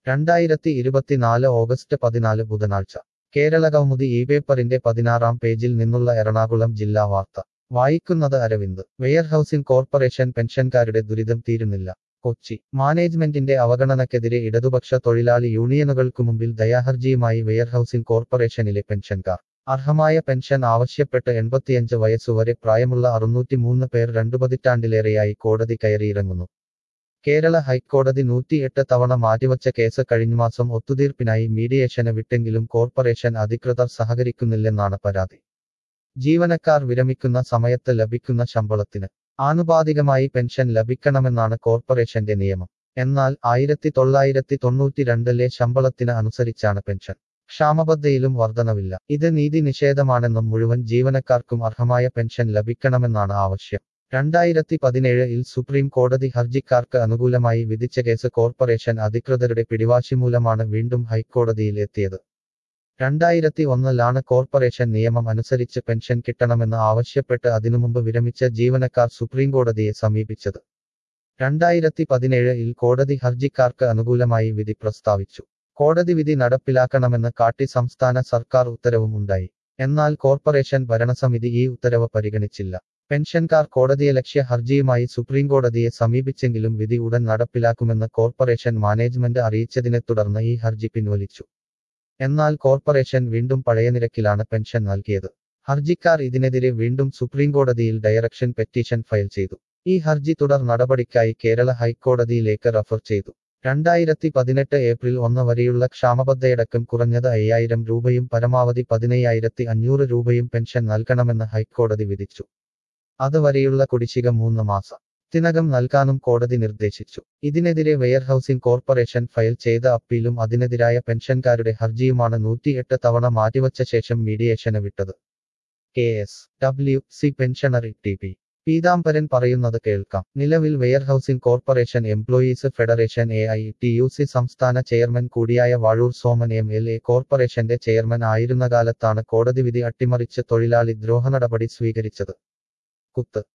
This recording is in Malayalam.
രണ്ടായിരത്തി ഇരുപത്തിനാല് ഓഗസ്റ്റ് പതിനാല് ബുധനാഴ്ച കേരളകൗമുദി ഈ പേപ്പറിന്റെ പതിനാറാം പേജിൽ നിന്നുള്ള എറണാകുളം ജില്ലാ വാർത്ത വായിക്കുന്നത് അരവിന്ദ് വെയർഹൌസിംഗ് കോർപ്പറേഷൻ പെൻഷൻകാരുടെ ദുരിതം തീരുന്നില്ല കൊച്ചി മാനേജ്മെന്റിന്റെ അവഗണനക്കെതിരെ ഇടതുപക്ഷ തൊഴിലാളി യൂണിയനുകൾക്കു മുമ്പിൽ ദയാഹർജിയുമായി വെയർഹൌസിംഗ് കോർപ്പറേഷനിലെ പെൻഷൻകാർ അർഹമായ പെൻഷൻ ആവശ്യപ്പെട്ട് എൺപത്തിയഞ്ച് വയസ്സുവരെ പ്രായമുള്ള അറുന്നൂറ്റിമൂന്ന് പേർ രണ്ടു പതിറ്റാണ്ടിലേറെയായി കോടതി കയറിയിറങ്ങുന്നു കേരള ഹൈക്കോടതി നൂറ്റിയെട്ട് തവണ മാറ്റിവച്ച കേസ് കഴിഞ്ഞമാസം ഒത്തുതീർപ്പിനായി മീഡിയേഷന് വിട്ടെങ്കിലും കോർപ്പറേഷൻ അധികൃതർ സഹകരിക്കുന്നില്ലെന്നാണ് പരാതി ജീവനക്കാർ വിരമിക്കുന്ന സമയത്ത് ലഭിക്കുന്ന ശമ്പളത്തിന് ആനുപാതികമായി പെൻഷൻ ലഭിക്കണമെന്നാണ് കോർപ്പറേഷന്റെ നിയമം എന്നാൽ ആയിരത്തി തൊള്ളായിരത്തി തൊണ്ണൂറ്റിരണ്ടിലെ ശമ്പളത്തിന് അനുസരിച്ചാണ് പെൻഷൻ ക്ഷാമബദ്ധയിലും വർധനവില്ല ഇത് നീതി നിഷേധമാണെന്നും മുഴുവൻ ജീവനക്കാർക്കും അർഹമായ പെൻഷൻ ലഭിക്കണമെന്നാണ് ആവശ്യം രണ്ടായിരത്തി പതിനേഴിൽ സുപ്രീം കോടതി ഹർജിക്കാർക്ക് അനുകൂലമായി വിധിച്ച കേസ് കോർപ്പറേഷൻ അധികൃതരുടെ പിടിവാശി മൂലമാണ് വീണ്ടും ഹൈക്കോടതിയിൽ എത്തിയത് രണ്ടായിരത്തി ഒന്നിലാണ് കോർപ്പറേഷൻ നിയമം അനുസരിച്ച് പെൻഷൻ കിട്ടണമെന്ന് ആവശ്യപ്പെട്ട് അതിനുമുമ്പ് വിരമിച്ച ജീവനക്കാർ സുപ്രീംകോടതിയെ സമീപിച്ചത് രണ്ടായിരത്തി പതിനേഴിൽ കോടതി ഹർജിക്കാർക്ക് അനുകൂലമായി വിധി പ്രസ്താവിച്ചു കോടതി വിധി നടപ്പിലാക്കണമെന്ന് കാട്ടി സംസ്ഥാന സർക്കാർ ഉത്തരവും ഉണ്ടായി എന്നാൽ കോർപ്പറേഷൻ ഭരണസമിതി ഈ ഉത്തരവ് പരിഗണിച്ചില്ല പെൻഷൻകാർ കോടതിയലക്ഷ്യ ഹർജിയുമായി സുപ്രീംകോടതിയെ സമീപിച്ചെങ്കിലും വിധി ഉടൻ നടപ്പിലാക്കുമെന്ന് കോർപ്പറേഷൻ മാനേജ്മെന്റ് അറിയിച്ചതിനെ തുടർന്ന് ഈ ഹർജി പിൻവലിച്ചു എന്നാൽ കോർപ്പറേഷൻ വീണ്ടും പഴയ നിരക്കിലാണ് പെൻഷൻ നൽകിയത് ഹർജിക്കാർ ഇതിനെതിരെ വീണ്ടും സുപ്രീംകോടതിയിൽ ഡയറക്ഷൻ പെറ്റീഷൻ ഫയൽ ചെയ്തു ഈ ഹർജി തുടർ നടപടിക്കായി കേരള ഹൈക്കോടതിയിലേക്ക് റഫർ ചെയ്തു രണ്ടായിരത്തി പതിനെട്ട് ഏപ്രിൽ ഒന്ന് വരെയുള്ള ക്ഷാമബദ്ധയടക്കം കുറഞ്ഞത് അയ്യായിരം രൂപയും പരമാവധി പതിനയ്യായിരത്തി അഞ്ഞൂറ് രൂപയും പെൻഷൻ നൽകണമെന്ന് ഹൈക്കോടതി വിധിച്ചു അതുവരെയുള്ള കുടിശ്ശിക മൂന്ന് മാസം ത്തിനകം നൽകാനും കോടതി നിർദ്ദേശിച്ചു ഇതിനെതിരെ വെയർഹൌസിംഗ് കോർപ്പറേഷൻ ഫയൽ ചെയ്ത അപ്പീലും അതിനെതിരായ പെൻഷൻകാരുടെ ഹർജിയുമാണ് നൂറ്റിയെട്ട് തവണ മാറ്റിവച്ച ശേഷം മീഡിയേഷന് വിട്ടത് കെ എസ് ഡബ്ല്യു സി പെൻഷണറി ടി പി പീതാംബരൻ പറയുന്നത് കേൾക്കാം നിലവിൽ warehousing corporation employees federation A I T U C സംസ്ഥാന ചെയർമാൻ കൂടിയായ Vazhoor Soman M L A കോർപ്പറേഷന്റെ ചെയർമാൻ ആയിരുന്ന കാലത്താണ് കോടതി വിധി അട്ടിമറിച്ച് തൊഴിലാളി ദ്രോഹ നടപടി സ്വീകരിച്ചത് കുത്ത്